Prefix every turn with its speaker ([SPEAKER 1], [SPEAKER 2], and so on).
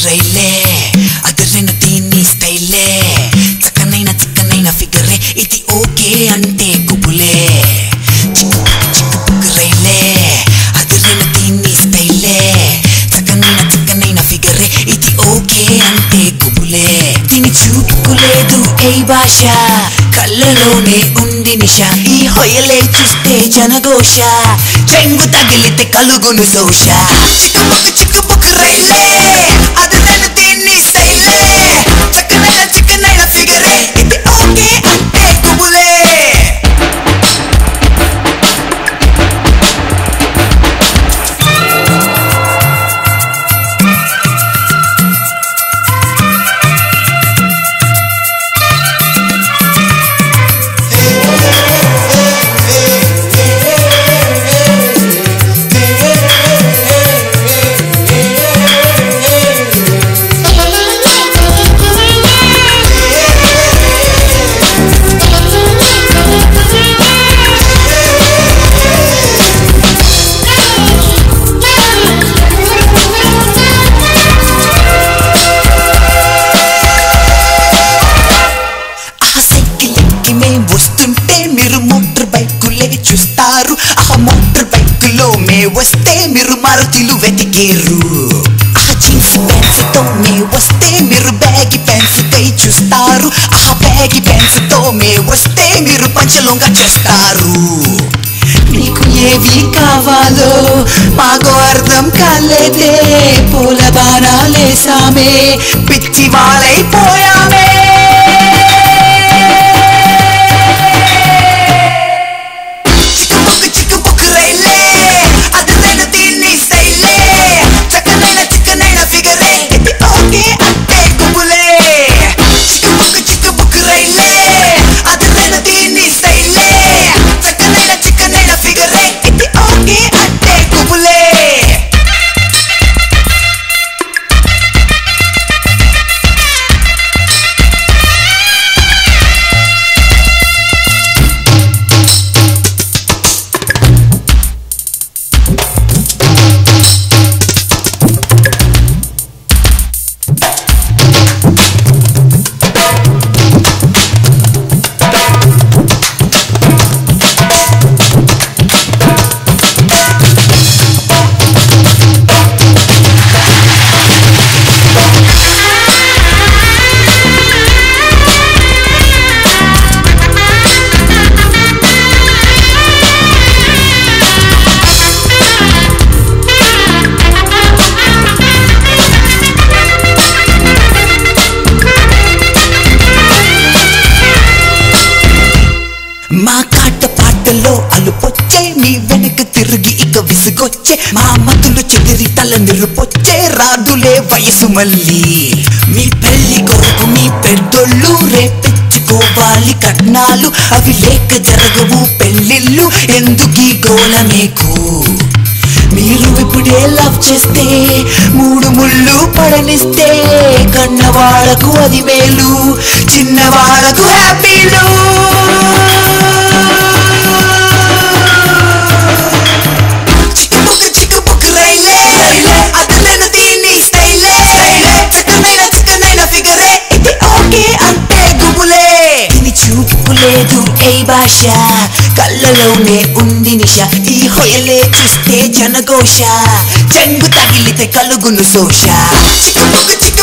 [SPEAKER 1] రైలే అదరైన దీన్ని స్టైలే చక్కనైన చిక్కనైన ఫిగరే ఇది ఓకే అంటే కుబులే చిక్కు చిక్కు పుక్కు రైలే అదరైన దీన్ని స్టైలే చక్కనైన చిక్కనైన ఫిగరే ఇది ఓకే అంటే కుబులే దీని చూపుకులేదు ఏ భాష కళ్ళలోనే ఉంది నిష ఈ హొయలే చూస్తే జనఘోష చెంగు తగిలితే కలుగును దోష చిక్కుబుక్కు చిక్కుబుక్కు రైలే అదరైన దీన్ని స్టైలే చక్కనైన చిక్కనైన ఫిగరే ఇది ఓకే అంటే కుబులే ఆ సైకిల్ ఎక్కి మేం వస్తుంటే మీరు మోటార్ బైకులే చూస్తారు ఆ మోటార్ బైకులో మే వస్తే మీరు మారుతిలు వెతికేరు ఆ జీన్స్ ప్యాంట్స్ తో మే వస్తే మీరు బ్యాగి ప్యాంట్స్ కై చూస్తారు ఆ బ్యాగి ప్యాంట్స్ తో మే వస్తే మీరు పంచలోంగా చేస్తారు మీకు ఏవి కావాలో మాకు అర్థం కాలేదే పూల బాణాలేసామే పిచ్చి వాళ్ళైపోయామే చిక్కుబుక్కు చిక్కుబుక్కు రైలే అదరైన దీన్ని స్టైలే చక్కనైన చిక్కనైన ఫిగరే ఇది ఓకే అంటే కుబులే చిక్కుబుక్కు చిక్కుబుక్కు రైలే అదరైన దీన్ని స్టైలే చక్కనైన చిక్కనైన ఫిగరే ఇది ఓకే అంటే కుబులే మా కాట పాటలో అలుపొచ్చే మీ వెనక తిరిగి ఇక విసుగొచ్చే మా మతులు చెదిరి తల నిరుపొచ్చే రాదులే వయసు మళ్ళీ మీ పెళ్లి కొరకు మీ పెద్దోళ్ళు రేపెచ్చుకోవాలి కట్నాలు అవి లేక జరగవు పెళ్ళిళ్ళు ఎందుకీ గోల మీకు మీరు ఇప్పుడే లవ్ చేస్తే మూడు ముళ్ళు పడనిస్తే కన్నవాళ్ళకు అది మేలు చిన్నవాళ్ళకు హ్యాపీలు చిక్కుబుక్కు చిక్కుబుక్కు రైలే అదలను దీన్ని స్టైలే చక్కనైన చిక్కనైన ఫిగరే ఇది ఓకే అంటే గుబులే దీని చూపు లేదు ఏ భాష కళ్ళలోనే ఉంది నిష ఈ హొయలే చూస్తే జనఘోష చెంగు తగిలితే కలుగును సోష చిక్కుబుక్కు చిక్కు